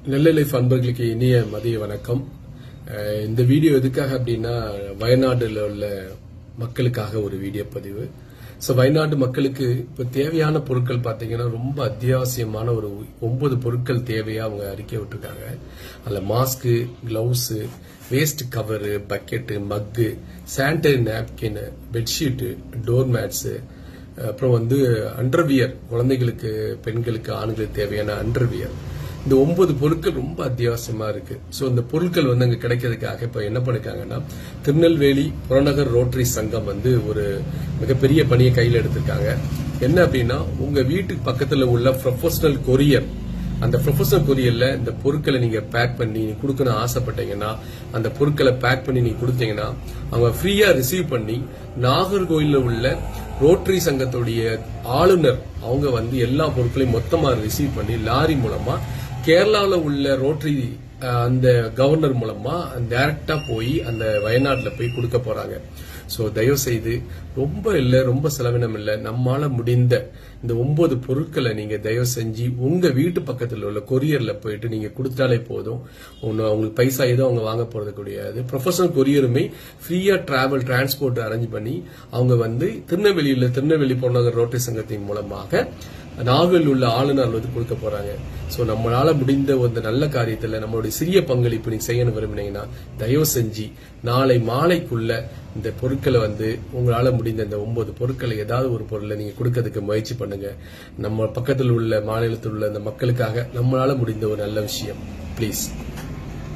நெல்லை life அன்பர்களுக்கு இனிய மதிய வணக்கம் அஹ் இந்த வீடியோ எதுக்காக அப்படின்னா வயநாடுல உள்ள மக்களுக்காக ஒரு வீடியோ பதிவு ஸோ வயநாடு மக்களுக்கு இப்போ தேவையான பொருட்கள் பார்த்தீங்கன்னா ரொம்ப அத்தியாவசியமான ஒரு ஒன்பது பொருட்கள் தேவையா அவங்க அறிக்கை விட்டுருக்காங்க அதில் mask gloves waste cover bucket mug sanitary napkin bedsheet door mats அப்புறம் வந்து அண்டர்வியர் குழந்தைகளுக்கு பெண்களுக்கு ஆண்களுக்கு தேவையான அண்டர்வியர் இந்த ஒன்பது பொருட்கள் ரொம்ப அத்தியாவசியமா இருக்கு சோ இந்த பொருட்கள் வந்து அங்க கிடைக்கிறதுக்காக இப்ப என்ன பண்ணிருக்காங்கன்னா திருநெல்வேலி புறநகர் ரோட்டரி சங்கம் வந்து ஒரு மிகப்பெரிய பணியை கையில் எடுத்திருக்காங்க என்ன அப்படின்னா உங்க வீட்டுக்கு பக்கத்துல உள்ள ப்ரொஃபஷனல் கொரியர் அந்த ப்ரொஃபஷனல் கொரியர்ல இந்த பொருட்களை நீங்க பேக் பண்ணி நீங்க கொடுக்கணும் ஆசைப்பட்டீங்கன்னா அந்த பொருட்களை பேக் பண்ணி நீங்க கொடுத்தீங்கன்னா அவங்க ஃப்ரீயா ரிசீவ் பண்ணி நாகர்கோயில்ல உள்ள ரோட்டரி சங்கத்துடைய ஆளுநர் அவங்க வந்து எல்லா பொருட்களையும் மொத்தமா ரிசீவ் பண்ணி லாரி மூலமா கேரளால உள்ள ரோட்டரி அஹ், அந்த கவர்னர் மூலமா டைரக்டா போய் அந்த வயநாட்டுல போய் கொடுக்க போறாங்க சோ தயவு செய்து ரொம்ப இல்ல ரொம்ப செலவினம் இல்ல நம்மால முடிந்த இந்த ஒன்பது பொருட்களை நீங்க தயவு செஞ்சு உங்க வீட்டு பக்கத்துல உள்ள கொரியர்ல போயிட்டு நீங்க கொடுத்தாலே போதும் ஒன்னு அவங்களுக்கு பைசா ஏதோ அவங்க வாங்க போறது கிடையாது ப்ரொஃபஷனல் கொரியருமே ஃப்ரீயா டிராவல் டிரான்ஸ்போர்ட் அரேஞ்ச் பண்ணி அவங்க வந்து திருநெல்வேலியில திருநெல்வேலி பொன்னகர் ரோட்டரி சங்கத்தின் மூலமாக நாகரில் உள்ள ஆளுநர் வந்து கொடுக்க போறாங்க சோ நம்மளால முடிந்த ஒரு நல்ல காரியத்துல நம்மளுடைய சிறிய பங்களிப்பு நீங்க செய்யணும் விரும்பினீங்கன்னா தயவு செஞ்சு நாளை மாலைக்குள்ள இந்த பொருட்களை வந்து உங்களால முடிந்த இந்த ஒன்பது பொருட்களை ஏதாவது ஒரு பொருளை நீங்க கொடுக்கறதுக்கு முயற்சி பண்ணுங்க நம்ம பக்கத்தில் உள்ள மாநிலத்தில் உள்ள இந்த மக்களுக்காக நம்மளால முடிந்த ஒரு நல்ல விஷயம் ப்ளீஸ்